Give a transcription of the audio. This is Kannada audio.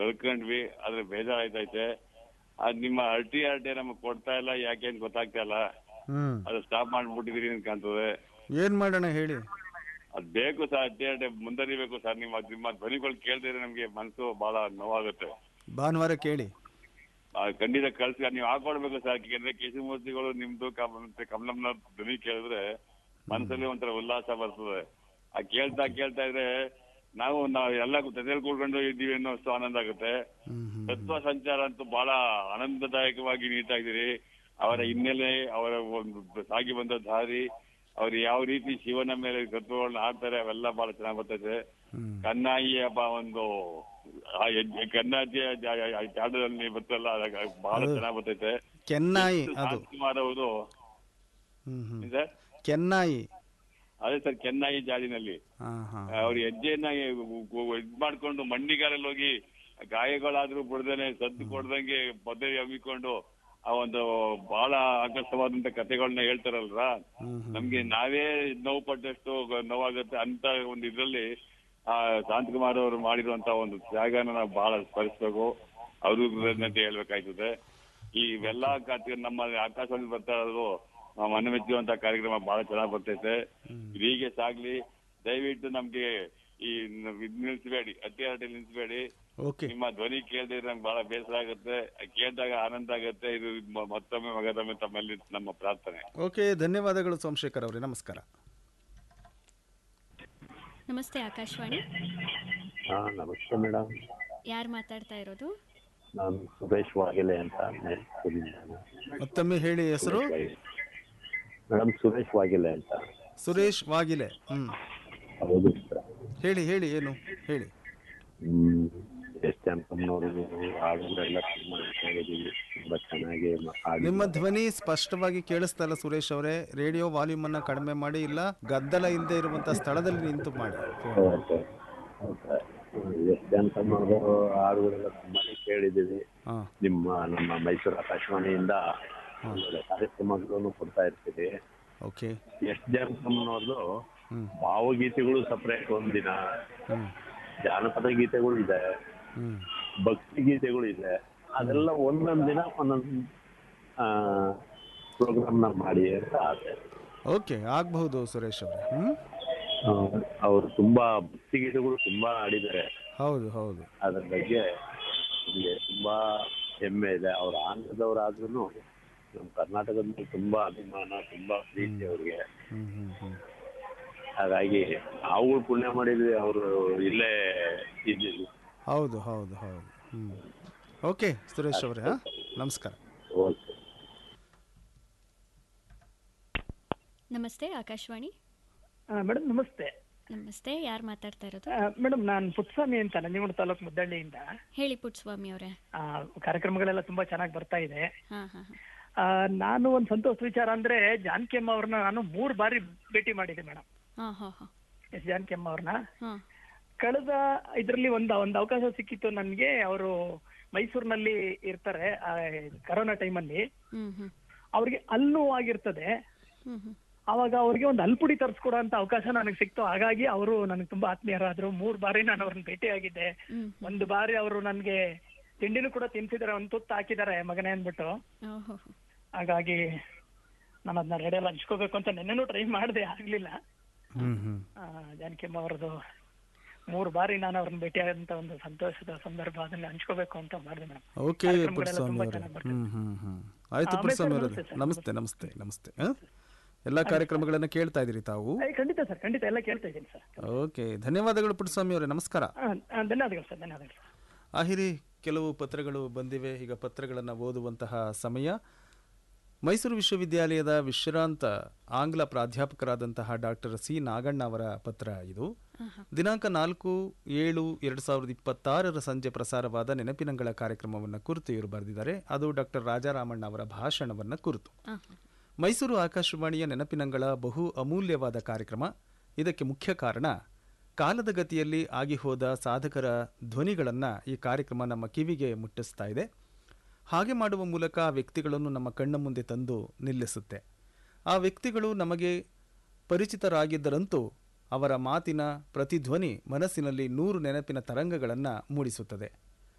ಕಳ್ಕೊಂಡ್ವಿ ಆದ್ರೆ ಬೇಜಾರಾಯ್ತೈತೆ ಅದ್ ನಿಮ್ಮ ಅರ್ಟಿ ಅರ್ಟಿ ನಮಗ್ ಕೊಡ್ತಾ ಇಲ್ಲ ಯಾಕೆ ಅಂತ ಗೊತ್ತಾಗ್ತಾ ಇಲ್ಲ ಹ್ಮ್ ಅದು ಸ್ಟಾಪ್ ಮಾಡ್ಬಿಟ್ಟಿದೀರಿ ಅಂತ ಕಾಣ್ತದೆ ಏನ್ ಮಾಡೋಣ ಹೇಳಿ ಅದ್ ಬೇಕು ಸರ್ ಅರ್ಟಿ ಅರ್ಟಿ ಮುಂದರಿಬೇಕು ಸರ್ ನಿಮ್ಮ ನಿಮ್ಮ ಧ್ವನಿಗಳು ಕೇಳ್ದಿದ್ರೆ ನಮ್ಗೆ ಮನ್ಸು ಬಹಳ ನೋವಾಗುತ್ತೆ ಭಾನುವಾರ ಕೇಳಿ ಆ, ಖಂಡಿತ ಕಳ್ಸಿ ನೀವು ಹಾಕೊಡ್ಬೇಕು ಸರ್ ಯಾಕೆಂದ್ರೆ ಕೇಶಮೂರ್ತಿಗಳು ನಿಮ್ದು ಕಮ- ಮತ್ತೆ ಕಮಲಮ್ನ ಧ್ವನಿ ಕೇಳಿದ್ರೆ ಮನಸ್ಸಲ್ಲಿ ಒಂಥರ ಉಲ್ಲಾಸ ಬರ್ತದೆ ಆ ಕೇಳ್ತಾ ಕೇಳ್ತಾ ಇದ್ರೆ ನಾವು ನಾವು ಎಲ್ಲ ಜೊತೆಲಿ ಕೂಡ್ಕೊಂಡು ಇದ್ದೀವಿ ಅನ್ನೋ ಅಷ್ಟು ಆನಂದ ಆಗುತ್ತೆ ಹ್ಮ್ ಹ್ಮ್ ತತ್ವ ಸಂಚಾರ ಅಂತೂ ಬಹಳ ಆನಂದದಾಯಕವಾಗಿ ನೀಡ್ತಾ ಇದ್ದೀರಿ ಅವರ ಹಿನ್ನೆಲೆ ಅವರ ಒಂದು ಸಾಗಿ ಬಂದ ದಾರಿ ಅವ್ರು ಯಾವ ರೀತಿ ಶಿವನ ಮೇಲೆ ತತ್ವಗಳನ್ನ ಆಡ್ತಾರೆ ಅವೆಲ್ಲ ಬಹಳ ಚೆನ್ನಾಗ್ ಬರ್ತೈತೆ ಹ್ಮ್ ಕನ್ನಾಯಿ ಹಬ್ಬ ಒಂದು ಆ ಹೆಜ್ಜೆ- ಕನ್ನಾಜಿಯ ಜಾ- ಆ ಜಾಗದಲ್ಲಿ ಬರ್ತಲ್ಲ ಅದಾಗ ಬಹಳ ಚೆನ್ನಾಗ್ ಬರ್ತೈತೆ ಕೆನ್ನಾಯಿ ಅದು ಕುಮಾರ್ ಅವರು ಹ್ಮ್ ಹ್ಮ್ ಸರ್ ಕೆನ್ನಾಯಿ ಅದೇ ಸರ್ ಕೆನ್ನಾಯಿ ಜಾಡಿನಲ್ಲಿ ಹಾ ಹಾ ಅವ್ರ ಹೆಜ್ಜೆಯನ್ನ ಇದ್ ಮಾಡ್ಕೊಂಡು ಮಂಡಿಗಾಲಲ್ಲಿ ಹೋಗಿ ಗಾಯಗಳಾದ್ರೂ ಬಿಡ್ದೇನೆ ಸದ್ದು ಕೊಡ್ದಂಗೆ ಪದವಿ ಹಮ್ಮಿಕೊಂಡು ಆ ಒಂದು ಬಹಳ ಆಕರ್ಷವಾದಂತ ಕಥೆಗಳನ್ನ ಹೇಳ್ತಾರಲ್ರ ಹ್ಮ್ ಹ್ಮ್ ನಮ್ಗೆ ನಾವೇ ನೋವು ಪಟ್ಟಷ್ಟು ನೋವಾಗುತ್ತೆ ಅಂತ ಒಂದು ಇದ್ರಲ್ಲಿ ಆ ಶಾಂತಕುಮಾರ್ ಅವರು ಮಾಡಿರುವಂತ ಒಂದು ತ್ಯಾಗನ ನಾವು ಬಹಳ ಸ್ಮರಿಸ್ಬೇಕು ಅವರು ಕೃತಜ್ಞತೆ ಹೇಳ್ಬೇಕಾಯ್ತದೆ ಈ ಇವೆಲ್ಲ ಕಥೆ ನಮ್ಮ ಆಕಾಶವಾಣಿ ಬರ್ತಾ ಇರೋದು ನಾವು ಮನೆ ಮೆಚ್ಚುವಂತ ಕಾರ್ಯಕ್ರಮ ಬಹಳ ಚೆನ್ನಾಗ್ ಬರ್ತೈತೆ ಇದು ಹೀಗೆ ಸಾಗ್ಲಿ ದಯವಿಟ್ಟು ನಮ್ಗೆ ಈ ನ- ಇದ್ ನಿಲ್ಸ್ಬೇಡಿ ಅತಿ ಹರಟೆ ನಿಲ್ಸ್ಬೇಡಿ ಓಕೆ ನಿಮ್ಮ ಧ್ವನಿ ಕೇಳಿದ್ರೆ ನಂಗೆ ಬಹಳ ಬೇಸರ ಆಗುತ್ತೆ ಕೇಳಿದಾಗ ಆನಂದ ಆಗುತ್ತೆ ಇದು ಮ- ಮತ್ತೊಮ್ಮೆ ಮಗದೊಮ್ಮೆ ತಮ್ಮಲ್ಲಿ ನಮ್ಮ ಪ್ರಾರ್ಥನೆ ಓಕೆ ಧನ್ಯವಾದಗಳು ಸೋಮಶೇಖರ್ ಅವರೇ ನಮಸ್ಕಾರ ನಮಸ್ತೆ ಆಕಾಶವಾಣಿ ಹಾ ನಮಸ್ತೆ ಮೇಡಮ್ ಯಾರು ಮಾತಾಡ್ತಾ ಇರೋದು ನಾನು ಸುರೇಶ್ ವಾಗೆಲೆ ಅಂತ ಮೈಸೂರಿಂದ ಮತ್ತೊಮ್ಮೆ ಹೇಳಿ ಹೆಸರು ಮೇಡಮ್ ಸುರೇಶ್ ವಾಗೆಲೆ ಅಂತ ಸುರೇಶ್ ವಾಗಿಲೆ ಹ್ಮ್ ಹೌದು ಸರ್ ಹೇಳಿ ಹೇಳಿ ಏನು ಹೇಳಿ ಹ್ಮ್ ಎಸ್ ಅಂತಮ್ಮನವರು ಹಾಡುಗಳೆಲ್ಲ ತುಂಬಾ ಕೇಳಿದೀವಿ ತುಂಬಾ ಚೆನ್ನಾಗಿ ಮ- ಹಾಡಿದ್ರು. ನಿಮ್ಮ ಧ್ವನಿ ಸ್ಪಷ್ಟವಾಗಿ ಕೇಳಿಸ್ತಾ ಇಲ್ಲ ಸುರೇಶ್ ಅವರೇ ರೇಡಿಯೋ ವಾಲ್ಯೂಮ್ ಅನ್ನ ಕಡಿಮೆ ಮಾಡಿ ಇಲ್ಲ ಗದ್ದಲ ಇಲ್ಲದೆ ಇರುವಂತ ಸ್ಥಳದಲ್ಲಿ ನಿಂತು ಮಾಡಿ phone. ಓಕೆ ಓಕೆ ಎಸ್ ಅಂತಮ್ಮನವರು ಹಾಡುಗಳೆಲ್ಲ ತುಂಬಾನೇ ಕೇಳಿದೀವಿ ಹಾ ನಿಮ್ಮ ನಮ್ಮ ಮೈಸೂರು ಆಕಾಶವಾಣಿಯಿಂದ ಒಳ್ಳೊಳ್ಳೆ ಕಾರ್ಯಕ್ರಮಗಳನ್ನು ಕೊಡ್ತಾ ಇರ್ತೀವಿ ಓಕೆ ಎಸ್ ಜಾನಕಮ್ಮನವ್ರದ್ದು ಹ್ಮ್ ಭಾವಗೀತೆಗಳು ಸಪ್ರೇಟ್ ಒಂದಿನ ಹ್ಮ್ ಜಾನಪದ ಗೀತೆಗಳು ಇದೆ ಹ್ಮ್ ಭಕ್ತಿ ಗೀತೆಗಳು ಇದೆ ಅದೆಲ್ಲ ಒಂದೊಂದ್ ದಿನ ಒಂದೊಂದ್ ಪ್ರೋಗ್ರಾಮ್ ನ ಮಾಡಿ ಅಂತ ಆಸೆ ಓಕೆ ಆಗಬಹುದು ಸುರೇಶ್ ಅವರೇ ಹ್ಮ್ ಅವರು ತುಂಬಾ ಭಕ್ತಿ ಗೀತೆಗಳು ತುಂಬಾ ಆಡಿದ್ದಾರೆ ಹೌದು ಹೌದು ಅದ್ರ ಬಗ್ಗೆ ನಮಗೆ ತುಂಬಾ ಹೆಮ್ಮೆ ಇದೆ ಅವ್ರ ಆಂಧ್ರದವರಾದ್ರೂ ನಮ್ಮ ಕರ್ನಾಟಕದ ಮೇಲೆ ತುಂಬಾ ಅಭಿಮಾನ ತುಂಬಾ ಪ್ರೀತಿ ಅವ್ರಿಗೆ ಹ್ಮ್ ಹ್ಮ್ ಹ್ಮ್ ಹಾಗಾಗಿ ನಾವು ಪುಣ್ಯ ಮಾಡಿದ್ವಿ ಅವರು ಇಲ್ಲೇ ಇದ್ದಿದ್ದು ಹೌದು ಹೌದು ಹೌದು ಹ್ಮ್ ಓಕೆ ಸುರೇಶ್ ಅವರೇ ಹಾ ನಮಸ್ಕಾರ ಓಕೆ ನಮಸ್ತೆ ಆಕಾಶವಾಣಿ ಮೇಡಮ್ ನಮಸ್ತೆ ನಮಸ್ತೆ ಯಾರು ಮಾತಾಡ್ತಾ ಇರೋದು ಮೇಡಮ್ ನಾನು ಪುಟ್ಸ್ವಾಮಿ ಅಂತ ನಂಜನಗೂಡು ತಾಲೂಕು ಮುದ್ದಳ್ಳಿಯಿಂದ ಹೇಳಿ ಪುಟ್ಸ್ವಾಮಿ ಅವರೇ ಆ, ಕಾರ್ಯಕ್ರಮಗಳೆಲ್ಲ ತುಂಬಾ ಚೆನ್ನಾಗಿ ಬರ್ತಾ ಇದೆ ಹಾ ಹಾ ಹಾ ಆ, ನಾನು ಒಂದು ಸಂತೋಷ ವಿಚಾರ ಅಂದ್ರೆ ಜಾನಕಿ ಅಮ್ಮ ಅವ್ರನ್ನ ನಾನು ಮೂರು ಬಾರಿ ಭೇಟಿ ಮಾಡಿದ್ದೆ ಮೇಡಮ್ ಹಾ ಹಾ ಹಾ ಎಸ್ ಜಾನಕಿ ಅಮ್ಮ ಅವ್ರನ್ನ ಹಾ ಕಳೆದ ಇದರಲ್ಲಿ ಒಂದು ಒಂದು ಅವಕಾಶ ಸಿಕ್ಕಿತ್ತು ನನಗೆ ಅವರು ಮೈಸೂರಿನಲ್ಲಿ ಇರ್ತಾರೆ ಆ, ಕರೋನಾ ಟೈಮಲ್ಲಿ ಹ್ಮ್ ಹ್ಮ್ ಅವ್ರಿಗೆ ಅಲ್ಲೂ ಆಗಿರ್ತದೆ ಹ್ಮ್ ಹ್ಮ್ ಅವಾಗ ಅವ್ರಿಗೆ ಒಂದು ಅಲ್ಪುಡಿ ತರಿಸ್ಕೊಡೋ ಅಂತ ಅವಕಾಶ ನನಗೆ ಸಿಕ್ತು ಹಾಗಾಗಿ ಅವರು ನನಗೆ ತುಂಬಾ ಆತ್ಮೀಯರಾದ್ರು ಮೂರ್ ಬಾರಿ ನಾನು ಅವ್ರನ್ನ ಭೇಟಿಯಾಗಿದ್ದೆ ಹ್ಮ್ ಒಂದು ಬಾರಿ ಅವರು ನನ್ಗೆ ತಿಂಡಿನೂ ಕೂಡ ತಿನ್ಸಿದಾರೆ ಒಂದ್ ತುತ್ತು ಹಾಕಿದ್ದಾರೆ ಮಗನೇ ಅಂದ್ಬಿಟ್ಟು ಓಹೋ ಹಾಗಾಗಿ ನಾನು ಅದನ್ನ ರೆಡಿಯಲ್ಲಿ ಹಂಚ್ಕೋಬೇಕು ಅಂತ ನೆನ್ನೆನೂ ಟ್ರೈ ಮಾಡಿದೆ ಆಗ್ಲಿಲ್ಲ ಹ್ಮ್ ಹ್ಮ್ ಆ, ಜಾನಕಿಯಮ್ಮ ಅವರದು ಮೂರು ಬಾರಿ ನಾನು ಅವ್ರನ್ನ ಭೇಟಿಯಾದಂತ ಒಂದು ಸಂತೋಷದ ಸಂದರ್ಭ ಅದನ್ನ ಹಂಚ್ಕೋಬೇಕು ಅಂತ ಮಾಡಿದೆ ಮೇಡಮ್ ಓಕೆ ಕಾರ್ಯಕ್ರಮಗಳೆಲ್ಲ ಪುಟ್ಟಸ್ವಾಮಿ ತುಂಬಾ ಅವರೇ ಚೆನ್ನಾಗ್ ಬರ್ತದೆ. ಹ್ಮ್ ಹ್ಮ್ ಹ್ಮ್ ಆಯ್ತು ಆಮೇಲೆ ಪುಟ್ಟಸ್ವಾಮಿ ಸರ್, ಅವರೇ ನಮಸ್ತೆ ನಮಸ್ತೆ ನಮಸ್ತೆ ನಮಸ್ತೆ ಹಾ? ಎಲ್ಲ ಕಾರ್ಯಕ್ರಮಗಳನ್ನ ಕೇಳ್ತಾ ಇದ್ದೀರಿ ತಾವು ಏ, ಖಂಡಿತ ಸರ್ ಖಂಡಿತ ಎಲ್ಲ ಕೇಳ್ತಾ ಇದ್ದೀನಿ ಸರ್ ಓಕೆ ಧನ್ಯವಾದಗಳು ಪುಟ್ಟಸ್ವಾಮಿ ಅವರೇ ನಮಸ್ಕಾರ ಆ, ಆ, ಧನ್ಯವಾದಗಳು ಸರ್ ಧನ್ಯವಾದಗಳು ಸರ್ ಆಹಿರಿ ಕೆಲವು ಪತ್ರಗಳು ಬಂದಿವೆ ಈಗ ಪತ್ರಗಳನ್ನು ಓದುವಂತಹ ಸಮಯ ಮೈಸೂರು ವಿಶ್ವವಿದ್ಯಾಲಯದ ವಿಶ್ರಾಂತ ಆಂಗ್ಲ ಪ್ರಾಧ್ಯಾಪಕರಾದಂತಹ ಡಾಕ್ಟರ್ ಸಿ ನಾಗಣ್ಣ ಅವರ ಪತ್ರ ಇದು ದಿನಾಂಕ ನಾಲ್ಕು ಏಳು ಎರಡು ಸಾವಿರದ ಇಪ್ಪತ್ತಾರರ ಸಂಜೆ ಪ್ರಸಾರವಾದ ನೆನಪಿನಂಗಳ ಕಾರ್ಯಕ್ರಮವನ್ನು ಕುರಿತು ಇವರು ಬರೆದಿದ್ದಾರೆ ಅದು ಡಾಕ್ಟರ್ ರಾಜಾರಾಮಣ್ಣ ಅವರ ಭಾಷಣವನ್ನು ಕುರಿತು ಹಾ ಹಾ ಮೈಸೂರು ಆಕಾಶವಾಣಿಯ ನೆನಪಿನಂಗಳ ಬಹು ಅಮೂಲ್ಯವಾದ ಕಾರ್ಯಕ್ರಮ ಇದಕ್ಕೆ ಮುಖ್ಯ ಕಾರಣ ಕಾಲದ ಗತಿಯಲ್ಲಿ ಆಗಿ ಹೋದ ಸಾಧಕರ ಧ್ವನಿಗಳನ್ನು ಈ ಕಾರ್ಯಕ್ರಮ ನಮ್ಮ ಕಿವಿಗೆ ಮುಟ್ಟಿಸ್ತಾ ಇದೆ ಹಾಗೆ ಮಾಡುವ ಮೂಲಕ ಆ ವ್ಯಕ್ತಿಗಳನ್ನು ನಮ್ಮ ಕಣ್ಣ ಮುಂದೆ ತಂದು ನಿಲ್ಲಿಸುತ್ತೆ ಆ ವ್ಯಕ್ತಿಗಳು ನಮಗೆ ಪರಿಚಿತರಾಗಿದ್ದರಂತೂ ಅವರ ಮಾತಿನ ಪ್ರತಿಧ್ವನಿ ಮನಸ್ಸಿನಲ್ಲಿ ನೂರು ನೆನಪಿನ ತರಂಗಗಳನ್ನು ಮೂಡಿಸುತ್ತದೆ